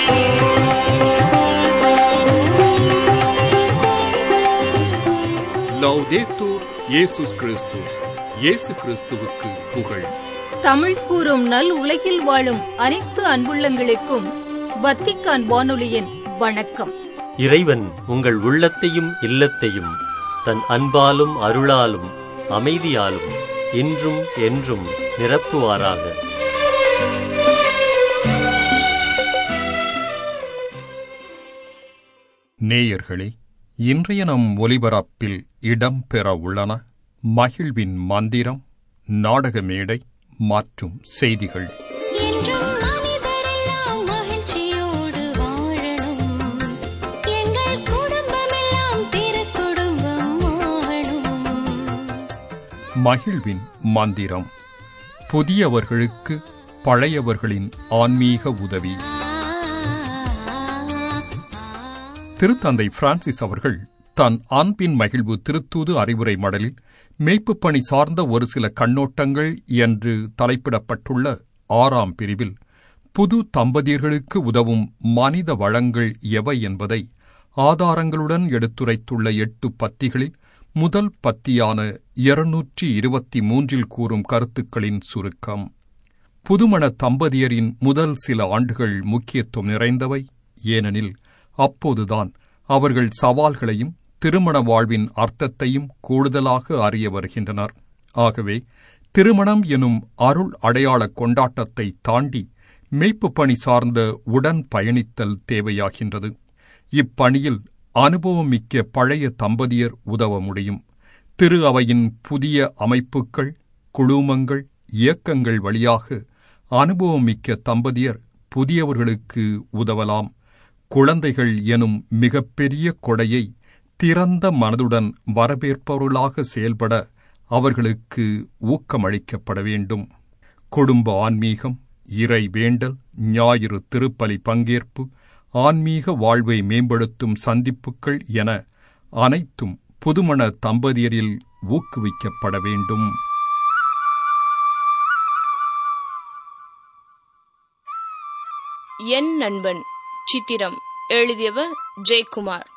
லவ்தேத்தூர் இயேசுஸ் கிறிஸ்துஸ் இயேசு கிறிஸ்துவுக்கு புகழ் தமிழ் கூறும் நல் உலகில் வாழும் அனைத்து அன்புள்ளங்களுக்கும் வத்திக்கான் வானொலியின் வணக்கம் இறைவன் உங்கள் உள்ளத்தையும் இல்லத்தையும் தன் அன்பாலும் அருளாலும் அமைதியாலும் இன்றும் என்றும் நிரப்புவாராக நேயர்களே இன்றைய நம் ஒலிபரப்பில் இடம்பெற உள்ளன மகிழ்வின் மந்திரம் நாடக மேடை மற்றும் செய்திகள் என்றும் மனிதரெல்லாம் மகிழ்ச்சியோடு வாழணும் எங்கள் குடும்பமெல்லாம் திருக்குடும்பம் ஆகணும் மகிழ்வின் மந்திரம் புதியவர்களுக்கு பழையவர்களின் ஆன்மீக உதவி திருத்தந்தை பிரான்சிஸ் அவர்கள் தன் அன்பின் மகிழ்வு திருத்தூது அறிவுரை மடலில் மேய்ப்புப் பணி சார்ந்த ஒரு சில கண்ணோட்டங்கள் என்று தலைப்பிடப்பட்டுள்ள ஆறாம் பிரிவில் புது தம்பதியர்களுக்கு உதவும் மனித வளங்கள் எவை என்பதை ஆதாரங்களுடன் எடுத்துரைத்துள்ள எட்டு பத்திகளில் முதல் பத்தியான இருநூற்றி இருபத்தி மூன்றில் கூறும் கருத்துக்களின் சுருக்கம் புதுமண தம்பதியரின் முதல் சில ஆண்டுகள் முக்கியத்துவம் நிறைந்தவை ஏனெனில் அப்போதுதான் அவர்கள் சவால்களையும் திருமண வாழ்வின் அர்த்தத்தையும் கூடுதலாக அறிய வருகின்றனர் ஆகவே திருமணம் எனும் அருள் அடையாள கொண்டாட்டத்தை தாண்டி மெய்ப்பு பணி சார்ந்த உடன் பயணித்தல் தேவையாகின்றது இப்பணியில் அனுபவமிக்க பழைய தம்பதியர் உதவ முடியும் திரு அவையின் புதிய அமைப்புகள் குழுமங்கள் இயக்கங்கள் வழியாக அனுபவமிக்க தம்பதியர் புதியவர்களுக்கு உதவலாம் குழந்தைகள் எனும் மிகப்பெரிய கொடையை திறந்த மனதுடன் வரவேற்பவர்களாக செயல்பட அவர்களுக்கு ஊக்கமளிக்கப்பட வேண்டும் குடும்ப ஆன்மீகம் இறை வேண்டல் ஞாயிறு திருப்பலி பங்கேற்பு ஆன்மீக வாழ்வை மேம்படுத்தும் சந்திப்புகள் என அனைத்தும் புதுமண தம்பதியரில் ஊக்குவிக்கப்பட வேண்டும் என் நண்பன் சித்திரம் எழுதியவர் ஜெயக்குமார்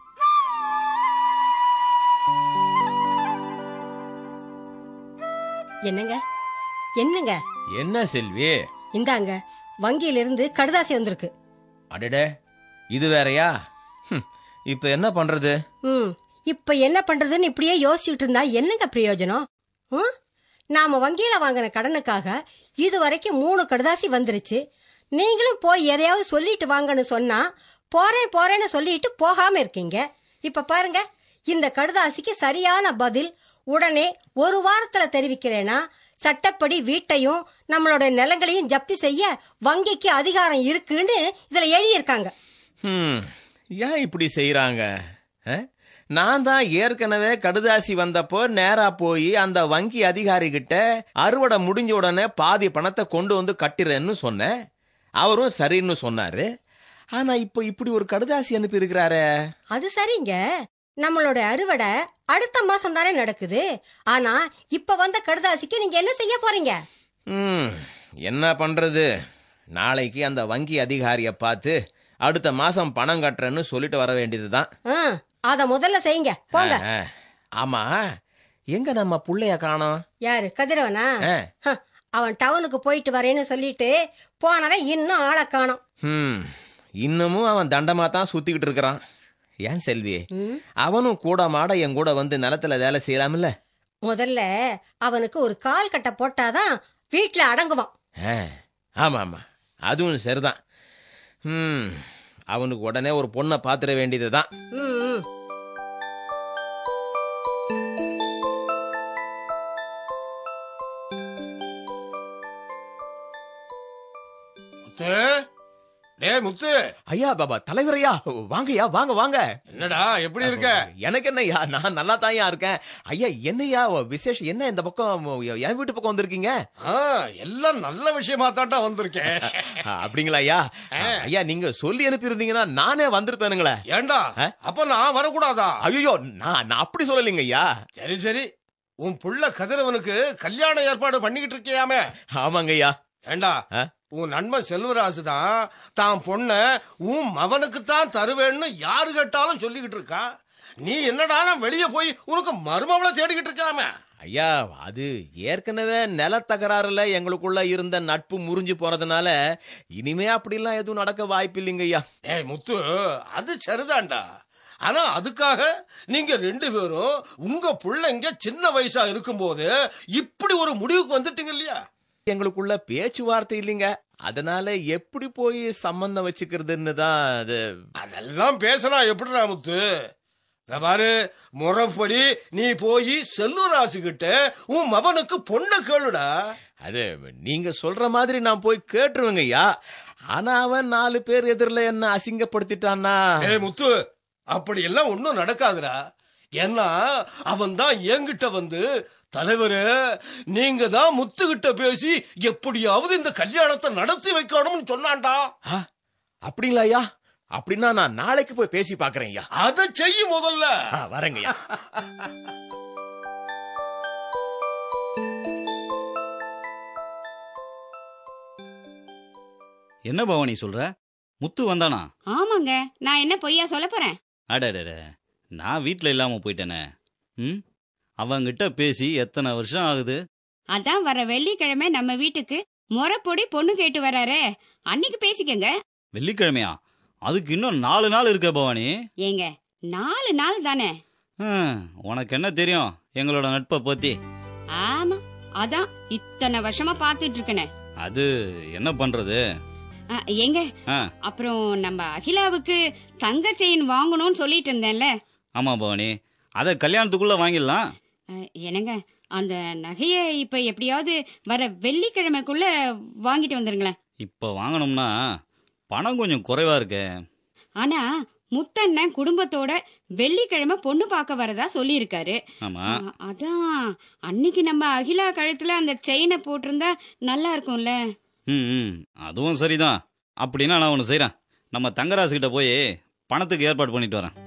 என்னங்க என்னங்க என்ன செல்வி இந்தாங்க வங்கியிலிருந்து கடுதாசி வந்திருக்கு அடடே இது வேறயா ஹம், இப்ப என்ன பண்றது ம் இப்ப என்ன பண்றதுன்னு இப்படியே யோசிச்சுட்டு இருந்தா என்னங்க பிரயோஜனம் ம்? நாம வங்கியில வாங்கின கடனுக்காக இது வரைக்கும் மூணு கடுதாசி வந்துருச்சு நீங்களும் போய் எதையாவது சொல்லிட்டு வாங்கன்னு சொன்னா போறேன் போறேன்னு சொல்லிட்டு போகாம இருக்கீங்க இப்ப பாருங்க இந்த கடுதாசிக்கு சரியான பதில் உடனே ஒரு வாரத்துல தெரிவிக்கிறேனா சட்டப்படி வீட்டையும் நம்மளோட நிலங்களையும் ஜப்தி செய்ய வங்கிக்கு அதிகாரம் இருக்குன்னு இதுல எழுதியிருக்காங்க ஹம், ஏன் இப்படி செய்யறாங்க நான் தான் ஏற்கனவே கடுதாசி வந்தப்போ நேரா போய் அந்த வங்கி அதிகாரி கிட்ட அறுவடை முடிஞ்ச உடனே பாதி பணத்தை கொண்டு வந்து கட்டிறேன்னு சொன்னேன் அவரும் சரின்னு சொன்னாரு ஆனா இப்போ இப்படி ஒரு கடுதாசி அனுப்பி இருக்கிறாரே அது சரிங்க நம்மளோட அறுவடை அடுத்த மாசம் தானே நடக்குது ஆனா இப்ப வந்த கடுதாசிக்கு நீங்க என்ன செய்ய போறீங்க ம் என்ன பண்றது நாளைக்கு அந்த வங்கி அதிகாரிய பார்த்து அடுத்த மாசம் பணம் கட்டுறேன்னு சொல்லிட்டு வர வேண்டியதுதான் ஆ, அத முதல்ல செய்யுங்க போங்க ஆ, ஆ. ஆமா எங்க நம்ம புள்ளைய காணோம் யாரு கதிரவனா ஆ. ஹ, அவன் டவுனுக்கு போயிட்டு வரேன்னு சொல்லிட்டு போனவன் இன்னும் ஆளை காணோம் ஹம், இன்னமும் அவன் தண்டமா தான் சுத்திக்கிட்டு இருக்கிறான் ஏன் செல்வி ம், அவனும் கூட மாட என் கூட வந்து நிலத்துல வேலை செய்யலாம்ல முதல்ல அவனுக்கு ஒரு கால் கட்டை போட்டாதான் வீட்டுல அடங்குவான் ஆ, ஆமா ஆமா அதுவும் சரிதான் ஹம், அவனுக்கு உடனே ஒரு பொண்ணை பாத்துற வேண்டியதுதான் ம், ம். முத்து டேய் முத்து ஐயா பாபா தலைவரையா வாங்கய்யா வாங்க வாங்க என்னடா எப்படி இருக்க எனக்கு என்னய்யா நான் நல்லா தான் இருக்கேன் ஐயா என்னய்யா விசேஷம் என்ன இந்த பக்கம் என் வீட்டு பக்கம் வந்திருக்கீங்க ஆ, எல்லாம் நல்ல விஷயமா தான்டா வந்திருக்கேன் அப்படிங்களா ஐயா ஐயா நீங்க சொல்லி அனுப்பி இருந்தீங்கன்னா நானே வந்திருப்பேனுங்களே ஏண்டா ஆ? அப்ப நான் வரக்கூடாதா ஐயோ நான் நான் அப்படி சொல்லலைங்க ஐயா சரி சரி உன் புள்ள கதிரவனுக்கு கல்யாண ஏற்பாடு பண்ணிக்கிட்டு இருக்கியாமே ஆமாங்க ஐயா ஏண்டா ஆ? உன் நண்பன் செல்வராசு தான் தான் பொண்ண உன் மகனுக்கு தான் தருவேன்னு யாரு கேட்டாலும் சொல்லிக்கிட்டு இருக்கான் நீ என்னடா வெளியே போய் உனக்கு மருமவளை தேடிக்கிட்டு இருக்காம ஐயா அது ஏற்கனவே நிலத்தகராறுல எங்களுக்குள்ள இருந்த நட்பு முறிஞ்சு போறதுனால இனிமே அப்படிலாம் எதுவும் நடக்க வாய்ப்பு இல்லைங்க ஐயா ஏய் முத்து அது சரிதான்டா ஆனா அதுக்காக நீங்க ரெண்டு பேரும் உங்க பிள்ளைங்க சின்ன வயசா இருக்கும்போது இப்படி ஒரு முடிவுக்கு வந்துட்டீங்க இல்லையா எங்களுக்குள்ள பேச்சுவார்த்தை இல்லைங்க அதனால எப்படி போய் சம்பந்தம் வச்சுக்கிறதுன்னு தான் அது அதெல்லாம் பேசினா எப்படிடா முத்து இத பாரு முறைப்படி நீ போய் செல்லூராசு கிட்ட உன் மகனுக்கு பொண்ணை கேளுடா அது நீங்க சொல்ற மாதிரி நான் போய் கேட்டுருவேங்க ஐயா ஆனா அவன் நாலு பேர் எதிரில என்ன அசிங்கப்படுத்திட்டான்னா ஏய் முத்து அப்படி எல்லாம் ஒண்ணும் நடக்காதுடா ஏன்னா அவன் தான் என்கிட்ட வந்து தலைவரே நீங்க தான் முத்துகிட்ட பேசி எப்படியாவது இந்த கல்யாணத்தை நடத்தி வைக்கணும்னு சொன்னான்டா ஆ, அப்படிங்களா ஐயா அப்படின்னா நான் நாளைக்கு போய் பேசி பாக்குறேன் ஐயா அதை செய்ய முதல்ல ஆ, வரேங்க ஐயா என்ன பவானி சொல்ற முத்து வந்தானா ஆமாங்க நான் என்ன பொய்யா சொல்ல போறேன் அடடட நான் வீட்ல இல்லாம போயிட்டேனே ம் அவங்கிட்ட பேசி எத்தனை வருஷம் ஆகுது அதான் வர வெள்ளிக்கிழமை நம்ம வீட்டுக்கு முறைப்பொடி பொண்ணு கேட்டு வராரே அன்னைக்கு பேசிக்கங்க வெள்ளிக்கிழமையா அதுக்கு இன்னும் நாலு நாள் இருக்க பவானி ஏங்க நாலு நாள் தானே ஹம், உனக்கு என்ன தெரியும் எங்களோட நட்பை பத்தி ஆமா அதான் இத்தனை வருஷமா பாத்துட்டு இருக்கனே அது என்ன பண்றது ஏங்க ஆ. அப்புறம் நம்ம அகிலாவுக்கு தங்க செயின் வாங்கணும்னு சொல்லிட்டு இருந்தேன்ல ஆமா பவானி அத கல்யாணத்துக்குள்ள வாங்கிடலாம் அஹ், என்னங்க அந்த நகைய இப்ப எப்படியாவது வர வெள்ளிக்கிழமைக்குள்ள வாங்கிட்டு வந்துருங்களேன் இப்ப வாங்கணும்னா பணம் கொஞ்சம் குறைவா இருக்கே ஆனா முத்தண்ணன் குடும்பத்தோட வெள்ளிக்கிழமை பொண்ணு பார்க்க வரதா சொல்லியிருக்காரு ஆமா அ- அதான் அன்னைக்கு நம்ம அகிலா கழுத்துல அந்த செயினை போட்டிருந்தா நல்லா இருக்கும்ல ம் ம் அதுவும் சரிதான் அப்படின்னா நான் ஒன்று செய்கிறேன் நம்ம தங்கராசு கிட்ட போய் பணத்துக்கு ஏற்பாடு பண்ணிட்டு வரேன்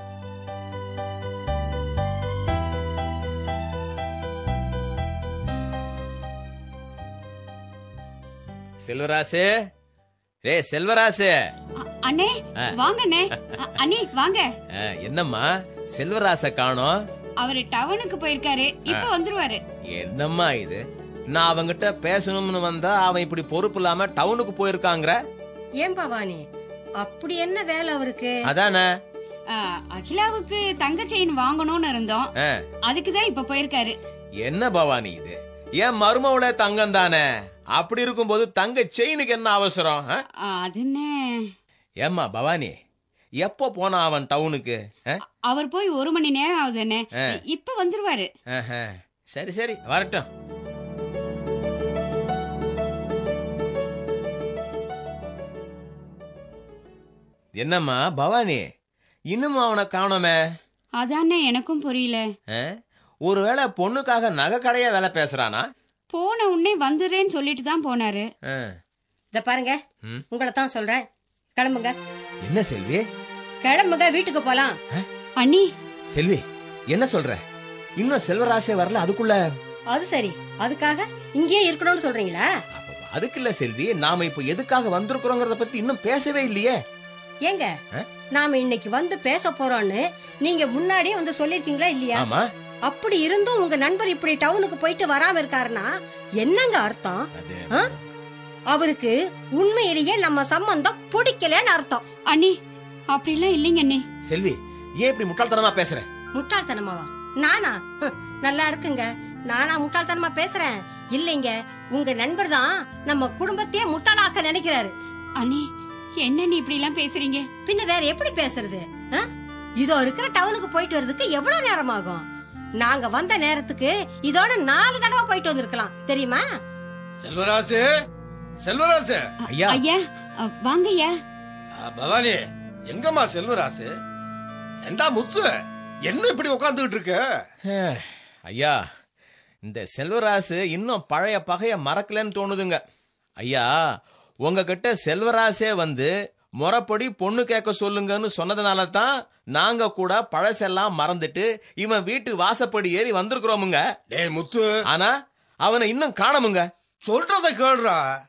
செல்வராசு ரே செல்வராசு அ- அண்ணே ஆ. வாங்க அண்ணே அ- அண்ணி வாங்க ஆ, என்னம்மா செல்வராச காணோம் அவரு டவுனுக்கு போயிருக்காரு இப்ப வந்துருவாரு என்னம்மா இது நான் அவங்கிட்ட பேசணும்னு வந்தா அவன் இப்படி பொறுப்பு இல்லாம டவுனுக்கு போயிருக்காங்கிற ஏன் பவானி அப்படி என்ன வேலை அவருக்கு அதானே அ, அகிலாவுக்கு தங்க செயின் வாங்கணும்னு இருந்தோம் ஆ, அதுக்குதான் இப்ப போயிருக்காரு என்ன பவானி இது ஏன் மருமவுல தங்கம் தானே அப்படி இருக்கும்போது தங்க செயினுக்கு என்ன அவசரம் ஆ? அ, அதுன்னு ஏம்மா பவானி எப்போ போனா அவன் டவுனுக்கு ஆ? அவர் போய் ஒரு மணி நேரம் ஆகுது அண்ணே ஆ. இப்ப வந்துருவாரு ஆஹா. சரி சரி வரட்டும் என்னம்மா பவானி இன்னும் அவனை காணோமே அதானே எனக்கும் புரியல ஆ? ஒருவேளை பொண்ணுக்காக நகை கடையா வேலை பேசுறானா போன உடனே வந்துடுறேன்னு சொல்லிட்டு தான் போனாரு ஆ. இத பாருங்க ம். உங்களை தான் சொல்றேன் கிளம்புங்க என்ன செல்வி கிளம்புங்க வீட்டுக்கு போலாம் அண்ணி செல்வி என்ன சொல்ற இன்னும் செல்வராசே வரல அதுக்குள்ள அது சரி அதுக்காக இங்கேயே இருக்கணும்னு சொல்றீங்களா அப்ப அதுக்கு இல்ல செல்வி நாம இப்ப எதுக்காக வந்திருக்கிறோங்கிறத பத்தி இன்னும் பேசவே இல்லையே ஏங்க ஆ? நாம இன்னைக்கு வந்து பேச போறோம்னு நீங்க முன்னாடியே வந்து சொல்லிருக்கீங்களா இல்லையா ஆமா அப்படி இருந்தும் உங்க நண்பர் இப்படி டவுனுக்கு போயிட்டு வராம இருக்காருன்னா என்னங்க அர்த்தம் அது ஆ? அவருக்கு உண்மையிலேயே நம்ம சம்பந்தம் பிடிக்கலன்னு அர்த்தம் அண்ணி அப்படிலாம் இல்லைங்க அண்ணி செல்வி ஏன் இப்படி முட்டாள்தனமா பேசுற முட்டாள்தனமாவா நானா ஹம், நல்லா இருக்குங்க நானா முட்டாள்தனமா பேசுறேன் இல்லைங்க உங்க நண்பர் தான் நம்ம குடும்பத்தையே முட்டாளாக்க நினைக்கிறாரு அண்ணி என்ன நீ இப்படி எல்லாம் பேசுறீங்க பின்ன வேற எப்படி பேசுறது ஆ? இதோ இருக்கிற டவுனுக்கு போயிட்டு வர்றதுக்கு எவ்வளவு நேரம் ஆகும் நாங்க வந்த நேரத்துக்கு இதோட நாலு தடவை போயிட்டு வந்திருக்கலாம் தெரியுமா செல்வராசு செல்வராசு ஐயா ஐயா அ, வாங்க ஐயா ஆ, பவானி எங்கம்மா செல்வராசு ஏண்டா முத்து என்ன இப்படி உட்காந்துக்கிட்டு இருக்க ஐயா இந்த செல்வராசு இன்னும் பழைய பகைய மறக்கலன்னு தோணுதுங்க ஐயா உங்ககிட்ட செல்வராசே வந்து முறைப்படி பொண்ணு கேட்க சொல்லுங்கன்னு சொன்னதுனால தான் நாங்க கூட பழசெல்லாம் மறந்துட்டு இவன் வீட்டு வாசப்படி ஏறி வந்திருக்கிறோமுங்க டேய் முத்து ஆனா அவனை இன்னும் காணமுங்க சொல்றத கேளுடா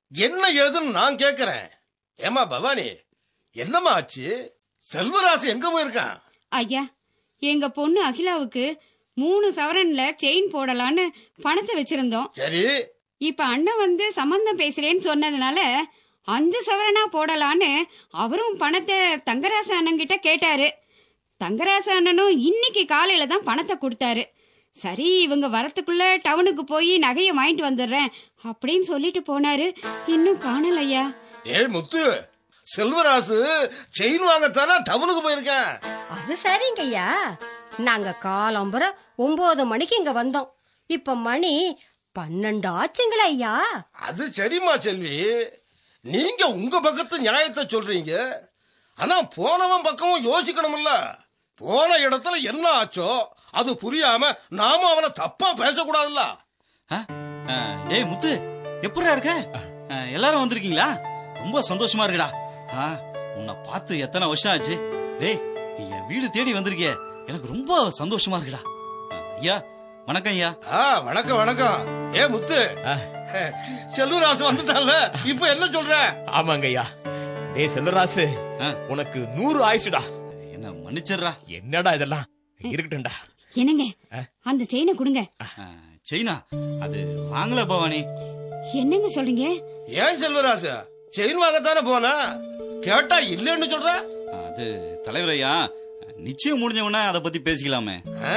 என்ன ஏதுன்னு நான் கேக்குறேன் ஏமா பவானி என்னம்மா ஆச்சு செல்வராசு எங்க போயிருக்கான் ஐயா எங்க பொண்ணு அகிலாவுக்கு மூணு சவரன்ல செயின் போடலான்னு பணத்தை வச்சிருந்தோம் சரி இப்ப அண்ணன் வந்து சம்பந்தம் பேசுறேன்னு சொன்னதுனால அஞ்சு சவரனா போடலான்னு அவரும் பணத்தை தங்கராச அண்ணன் கிட்ட கேட்டாரு தங்கராச அண்ணனும் இன்னைக்கு காலையில தான் பணத்தை கொடுத்தாரு சரி இவங்க வரத்துக்குள்ள டவுனுக்கு போய் நகையை வாங்கிட்டு வந்துடுறேன் அப்படின்னு சொல்லிட்டு போனாரு இன்னும் காணல ஐயா ஏய் முத்து செல்வராசு செயின் வாங்கத்தானே டவுனுக்கு போயிருக்கேன் அது சரிங்க ஐயா நாங்க காலம்புற ஒன்பது மணிக்கு இங்க வந்தோம் இப்ப மணி பன்னெண்டு ஆச்சுங்களா ஐயா அது சரிம்மா செல்வி நீங்க உங்க பக்கத்து நியாயத்தை சொல்றீங்க ஆனா போனவன் பக்கமும் யோசிக்கணும்ல போன இடத்துல என்ன ஆச்சோ அது புரியாம நாம அவனை தப்பா பேசக்கூடாதுல்ல ஆ? ஆ, டேய் முத்து எப்படிடா இருக்க ஆ, எல்லாரும் வந்திருக்கீங்களா ரொம்ப சந்தோஷமா இருக்குடா ஆ, உன்னை பார்த்து எத்தனை வருஷம் ஆச்சு டேய் நீ என் வீடு தேடி வந்திருக்கிய எனக்கு ரொம்ப சந்தோஷமா இருக்குடா ஆ, ஐயா வணக்கம் ஐயா ஆ வணக்கம் வணக்கம் ஏ முத்து செல்வராசு வந்துட்டான்ல இப்ப என்ன சொல்ற ஆமாங்க ஐயா டே செல்வராசு ஆ. உனக்கு நூறு ஆயுசுடா என்ன மன்னிச்சிடுறா என்னடா இதெல்லாம் இருக்கட்டும்டா என்னங்க அந்த செயினை கொடுங்க ஆ, செயினா அது வாங்கல பவானி என்னங்க சொல்றீங்க ஏன் செல்வராசு செயின் வாங்கத்தானே போன கேட்டா இல்லைன்னு சொல்ற ஆ, அது தலைவர் ஐயா நிச்சயம் முடிஞ்ச உடனே அதை பத்தி பேசிக்கலாமே ஆ,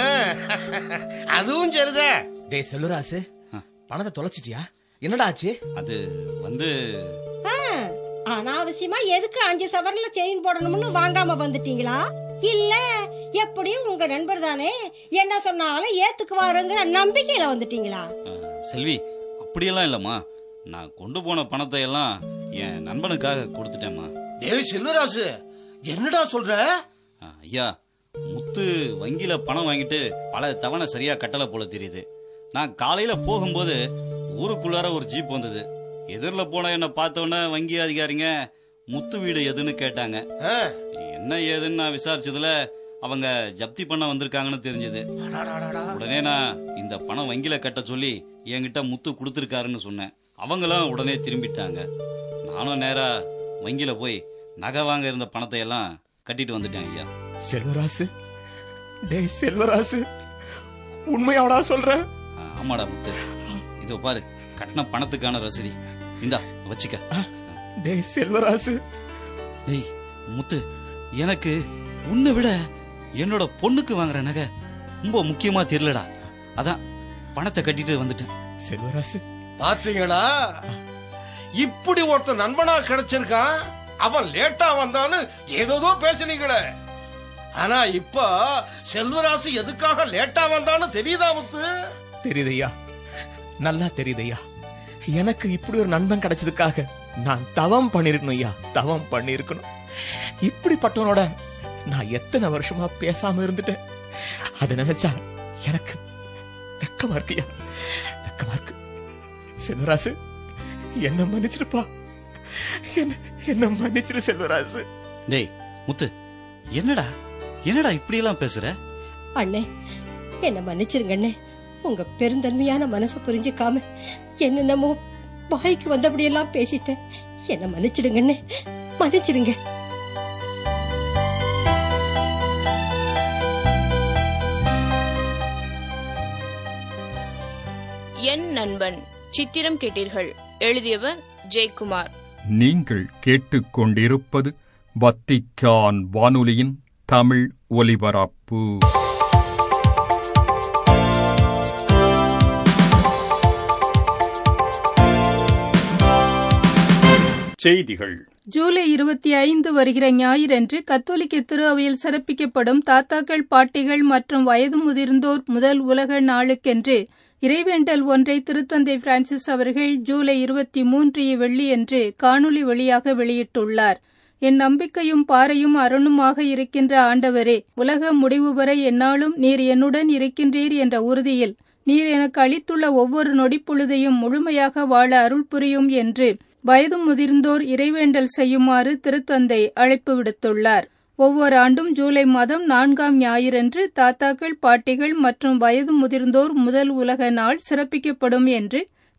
அதுவும் சரிதான் டே செல்வராசு பணத்தை தொலைச்சிட்டியா என்னடா ஆச்சு அது வந்து ஆ, அனாவசியமா எதுக்கு அஞ்சு சவரன்ல செயின் போடணும்னு வாங்காம வந்துட்டீங்களா இல்ல எப்படியும் உங்க நண்பர் தானே என்ன சொன்னாலும் ஏத்துக்குவாருங்கிற நம்பிக்கையில வந்துட்டீங்களா ஆ, செல்வி அப்படியெல்லாம் இல்லம்மா நான் கொண்டு போன பணத்தை எல்லாம் என் நண்பனுக்காக கொடுத்துட்டேம்மா டேய் செல்வராசு என்னடா சொல்ற ஆ, ஐயா முத்து வங்கியில பணம் வாங்கிட்டு பல தவணை சரியா கட்டல போல தெரியுது நான் காலையில போகும்போது ஊருக்குள்ளார ஒரு ஜீப் வந்தது எதிரில் போன என்ன பார்த்த உடனே வங்கி அதிகாரிங்க முத்து வீடு எதுன்னு கேட்டாங்க ஆ, என்ன ஏதுன்னு நான் விசாரிச்சதுல அவங்க ஜப்தி பண்ண வந்திருக்காங்கன்னு தெரிஞ்சது உடனே நான் இந்த பணம் வங்கியில கட்ட சொல்லி என்கிட்ட முத்து கொடுத்துருக்காருன்னு சொன்னேன் அவங்களும் உடனே திரும்பிட்டாங்க நானும் நேரா வங்கியில போய் நகை வாங்க இருந்த பணத்தை எல்லாம் கட்டிட்டு வந்துட்டேன் ஐயா செல்வராசு டேய் செல்வராசு உண்மையாவடா சொல்ற ஆ, ஆமாடா முத்து இதோ பாரு கட்டின பணத்துக்கான ரசீதி இந்தா வச்சுக்க டேய் செல்வராசு டேய் முத்து எனக்கு உன்னை விட என்னோட பொண்ணுக்கு வாங்குற நகை ரொம்ப முக்கியமா தெரியலடா அதான் பணத்தை கட்டிட்டு வந்துட்டேன் செல்வராசு பாத்தீங்களா இப்படி ஒருத்தன் நண்பனா கிடைச்சிருக்கான் அவன் லேட்டா வந்தான்னு ஏதோதோ பேசுனீங்களே ஆனா இப்ப செல்வராசு எதுக்காக லேட்டா வந்தான்னு தெரியுதா முத்து தெரியுதையா நல்லா தெரியுதையா எனக்கு இப்படி ஒரு நண்பன் கிடைச்சதுக்காக நான் தவம் பண்ணிருக்கணும் ஐயா தவம் பண்ணிருக்கணும் இப்படிப்பட்டவனோட நான் எத்தனை வருஷமா பேசாம இருந்துட்டேன் அதை நினைச்சா எனக்கு வெக்கமா இருக்குயா வெக்கமா இருக்கு செல்வராசு என்ன மன்னிச்சிருப்பா என்ன என்ன மன்னிச்சிரு செல்வராசு டேய் முத்து என்னடா என்னடா இப்படியெல்லாம் பேசுற அண்ணே என்ன மன்னிச்சிருங்க அண்ணே உங்க பெருந்தன்மையான மனசை புரிஞ்சுக்காம என்னென்னமோ வாய்க்கு வந்தபடியெல்லாம் பேசிட்டேன் என்ன மன்னிச்சிடுங்க அண்ணே மன்னிச்சிடுங்க என் நண்பன் சித்திரம் கேட்டீர்கள் எழுதியவர் ஜெயக்குமார் நீங்கள் கேட்டுக்கொண்டிருப்பது வத்திக்கான் வானொலியின் தமிழ் ஒலிபரப்பு செய்திகள் ஜூலை இருபத்தி ஐந்து வருகிற ஞாயிறன்று கத்தோலிக்க திரு அவையில் சிறப்பிக்கப்படும் தாத்தாக்கள் பாட்டிகள் மற்றும் வயது முதிர்ந்தோர் முதல் உலக நாளுக்கென்று இறைவேண்டல் ஒன்றை திருத்தந்தை பிரான்சிஸ் அவர்கள் ஜூலை இருபத்தி மூன்று வெள்ளியன்று காணொலி வழியாக வெளியிட்டுள்ளார் என் நம்பிக்கையும் பாறையும் அருணுமாக இருக்கின்ற ஆண்டவரே உலக முடிவு வரை என்னாலும் நீர் என்னுடன் இருக்கின்றீர் என்ற உறுதியில் நீர் எனக்கு அளித்துள்ள ஒவ்வொரு நொடிப்பொழுதையும் முழுமையாக வாழ அருள் புரியும் என்று வயது முதிர்ந்தோர் இறைவேண்டல் செய்யுமாறு திருத்தந்தை அழைப்பு விடுத்துள்ளார் ஒவ்வொரு ஆண்டும் ஜூலை மாதம் நான்காம் ஞாயிறன்று தாத்தாக்கள் பாட்டிகள் மற்றும் வயது முதிர்ந்தோர் முதல் உலக நாள் சிறப்பிக்கப்படும் என்று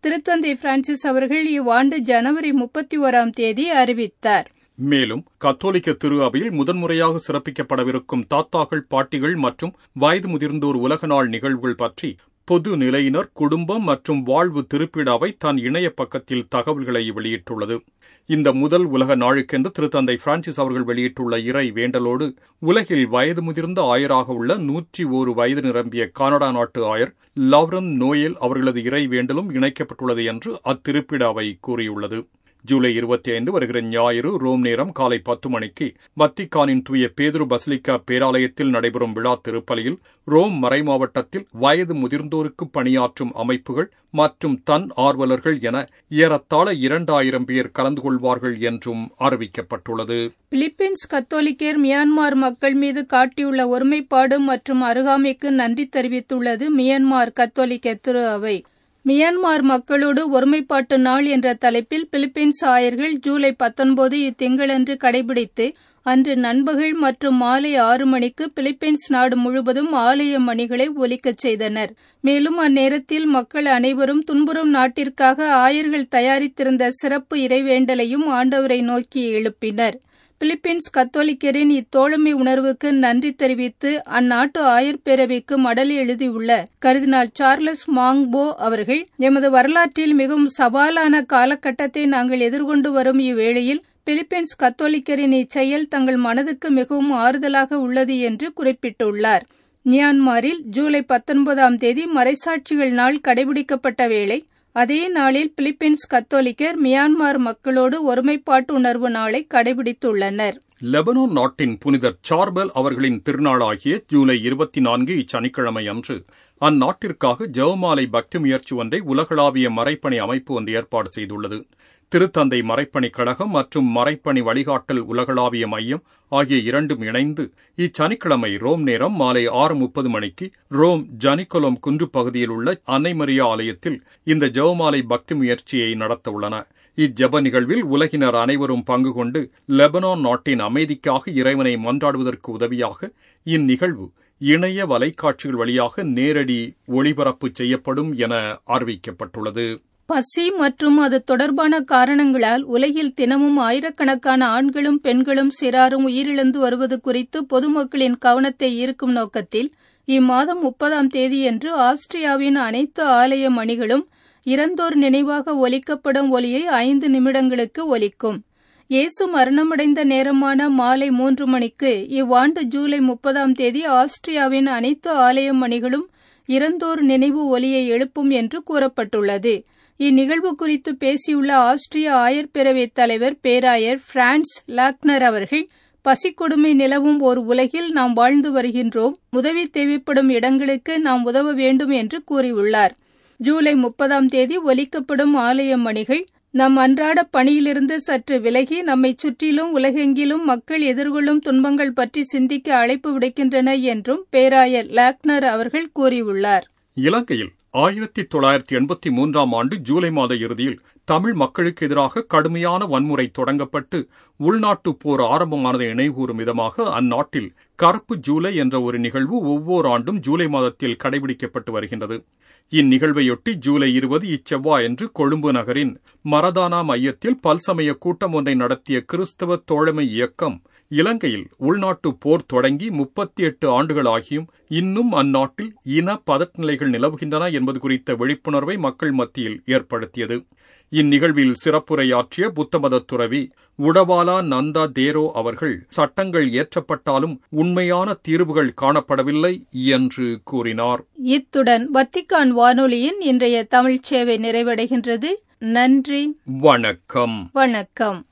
திருத்தந்தை பிரான்சிஸ் அவர்கள் இவ்வாண்டு ஜனவரி முப்பத்தி ஓராம் தேதி அறிவித்தார் மேலும் கத்தோலிக்க திரு அவையில் முதன்முறையாக சிறப்பிக்கப்படவிருக்கும் தாத்தாக்கள் பாட்டிகள் மற்றும் வயது முதிர்ந்தோர் உலக நாள் நிகழ்வுகள் பற்றி பொது நிலையினர் குடும்பம் மற்றும் வாழ்வு திருப்பிட அவை தன் இணைய பக்கத்தில் தகவல்களை வெளியிட்டுள்ளது இந்த முதல் உலக நாளுக்கென்று திருத்தந்தை பிரான்சிஸ் அவர்கள் வெளியிட்டுள்ள இறை வேண்டலோடு உலகில் வயது முதிர்ந்த ஆயராக உள்ள நூற்றி ஓரு வயது நிரம்பிய கனடா நாட்டு ஆயர் லவ்ரன் நோயல் அவர்களது இறை வேண்டலும் இணைக்கப்பட்டுள்ளது என்று அத்திருப்பிட அவை கூறியுள்ளது ஜூலை இருபத்தி ஐந்து வருகிற ஞாயிறு ரோம் நேரம் காலை பத்து மணிக்கு வத்திக்கானின் தூய பேதுரு பசிலிக்கா பேராலயத்தில் நடைபெறும் விழா திருப்பலியில் ரோம் மறைமாவட்டத்தில் வயது முதிர்ந்தோருக்கு பணியாற்றும் அமைப்புகள் மற்றும் தன் ஆர்வலர்கள் என ஏறத்தாழ இரண்டாயிரம் பேர் கலந்து கொள்வார்கள் என்றும் அறிவிக்கப்பட்டுள்ளது பிலிப்பீன்ஸ் கத்தோலிக்கர் மியான்மார் மக்கள் மீது காட்டியுள்ள ஒருமைப்பாடு மற்றும் அருகாமைக்கு நன்றி தெரிவித்துள்ளது மியான்மார் கத்தோலிக்க திரு அவை மியான்மார் மக்களோடு ஒருமைப்பாட்டு நாள் என்ற தலைப்பில் பிலிப்பீன்ஸ் ஆயர்கள் ஜூலை பத்தொன்பது இத்திங்களன்று கடைபிடித்து அன்று நண்பகல் மற்றும் மாலை ஆறு மணிக்கு பிலிப்பீன்ஸ் நாடு முழுவதும் ஆலய மணிகளை ஒலிக்கச் செய்தனர் மேலும் அந்நேரத்தில் மக்கள் அனைவரும் துன்புறும் நாட்டிற்காக ஆயர்கள் தயாரித்திருந்த சிறப்பு இறைவேண்டலையும் ஆண்டவரை நோக்கி எழுப்பினர் பிலிப்பீன்ஸ் கத்தோலிக்கரின் இத்தோழமை உணர்வுக்கு நன்றி தெரிவித்து அந்நாட்டு ஆயர் பேரவைக்கு மடல் எழுதியுள்ள கருதினால் சார்லஸ் மாங்போ அவர்கள் எமது வரலாற்றில் மிகவும் சவாலான காலகட்டத்தை நாங்கள் எதிர்கொண்டு வரும் இவ்வேளையில் பிலிப்பீன்ஸ் கத்தோலிக்கரின் இச்செயல் தங்கள் மனதுக்கு மிகவும் ஆறுதலாக உள்ளது என்று குறிப்பிட்டுள்ளார் மியான்மாரில் ஜூலை பத்தொன்பதாம் தேதி மறைசாட்சிகள் நாள் கடைபிடிக்கப்பட்ட வேளை அதே நாளில் பிலிப்பீன்ஸ் கத்தோலிக்கர் மியான்மார் மக்களோடு ஒருமைப்பாட்டு உணர்வு நாளை கடைபிடித்துள்ளனர் லெபனான் நாட்டின் புனிதர் சார்பல் அவர்களின் திருநாளாகிய ஜூலை இருபத்தி நான்கு இச்சனிக்கிழமை அன்று அந்நாட்டிற்காக ஜெவமாலை பக்தி முயற்சி ஒன்றை உலகளாவிய மறைப்பணி அமைப்பு ஒன்று ஏற்பாடு செய்துள்ளது திருத்தந்தை மறைப்பணி கழகம் மற்றும் மறைப்பணி வழிகாட்டல் உலகளாவிய மையம் ஆகிய இரண்டும் இணைந்து இச்சனிக்கிழமை ரோம் நேரம் மாலை ஆறு முப்பது மணிக்கு ரோம் ஜனிகொலம் குன்று பகுதியில் உள்ள அன்னைமரியா ஆலயத்தில் இந்த ஜெவமாலை பக்தி முயற்சியை நடத்தவுள்ளன இஜெப நிகழ்வில் உலகினர் அனைவரும் பங்கு கொண்டு லெபனான் நாட்டின் அமைதிக்காக இறைவனை மன்றாடுவதற்கு உதவியாக இந்நிகழ்வு இணைய வலைக்காட்சிகள் வழியாக நேரடி ஒளிபரப்பு செய்யப்படும் என அறிவிக்கப்பட்டுள்ளது பசி மற்றும் அது தொடர்பான காரணங்களால் உலகில் தினமும் ஆயிரக்கணக்கான ஆண்களும் பெண்களும் சிறாரும் உயிரிழந்து வருவது குறித்து பொதுமக்களின் கவனத்தை ஈர்க்கும் நோக்கத்தில் இம்மாதம் முப்பதாம் தேதியன்று ஆஸ்திரியாவின் அனைத்து ஆலய மணிகளும் இறந்தோர் நினைவாக ஒலிக்கப்படும் ஒலியை ஐந்து நிமிடங்களுக்கு ஒலிக்கும் இயேசு மரணமடைந்த நேரமான மாலை மூன்று மணிக்கு இவ்வாண்டு ஜூலை முப்பதாம் தேதி ஆஸ்திரியாவின் அனைத்து ஆலய மணிகளும் இறந்தோர் நினைவு ஒலியை எழுப்பும் என்று கூறப்பட்டுள்ளது இந்நிகழ்வு குறித்து பேசியுள்ள ஆஸ்திரிய ஆயர் பேரவைத் தலைவர் பேராயர் பிரான்ஸ் லாக்னர் அவர்கள் பசிக்கொடுமை நிலவும் ஒரு உலகில் நாம் வாழ்ந்து வருகின்றோம் உதவி தேவைப்படும் இடங்களுக்கு நாம் உதவ வேண்டும் என்று கூறியுள்ளார் ஜூலை முப்பதாம் தேதி ஒலிக்கப்படும் ஆலய மணிகள் நம் அன்றாட பணியிலிருந்து சற்று விலகி நம்மை சுற்றிலும் உலகெங்கிலும் மக்கள் எதிர்கொள்ளும் துன்பங்கள் பற்றி சிந்திக்க அழைப்பு விடுக்கின்றன என்றும் பேராயர் லாக்னர் அவர்கள் கூறியுள்ளார் இலங்கையில் ஆயிரத்தி தொள்ளாயிரத்தி எண்பத்தி மூன்றாம் ஆண்டு ஜூலை மாத இறுதியில் தமிழ் மக்களுக்கு எதிராக கடுமையான வன்முறை தொடங்கப்பட்டு உள்நாட்டு போர் ஆரம்பமானதை நினைவுகூறும் விதமாக அந்நாட்டில் கருப்பு ஜூலை என்ற ஒரு நிகழ்வு ஒவ்வொரு ஆண்டும் ஜூலை மாதத்தில் கடைபிடிக்கப்பட்டு வருகின்றது இந்நிகழ்வையொட்டி ஜூலை இருபது இச்செவ்வாயன்று கொழும்பு நகரின் மரதானா மையத்தில் பல்சமய கூட்டம் ஒன்றை நடத்திய கிறிஸ்தவ தோழமை இயக்கம் இலங்கையில் உள்நாட்டு போர் தொடங்கி முப்பத்தி எட்டு ஆண்டுகள் ஆகியும் இன்னும் அந்நாட்டில் இன பதட்டநிலைகள் நிலவுகின்றன என்பது குறித்த விழிப்புணர்வை மக்கள் மத்தியில் ஏற்படுத்தியது இந்நிகழ்வில் சிறப்புரையாற்றிய புத்தமத துறவி உடவாலா நந்தா தேரோ அவர்கள் சட்டங்கள் இயற்றப்பட்டாலும் உண்மையான தீர்வுகள் காணப்படவில்லை என்று கூறினார் இத்துடன் வத்திக்கான் வானொலியின் இன்றைய தமிழ்ச் சேவை நிறைவடைகின்றது நன்றி வணக்கம் வணக்கம்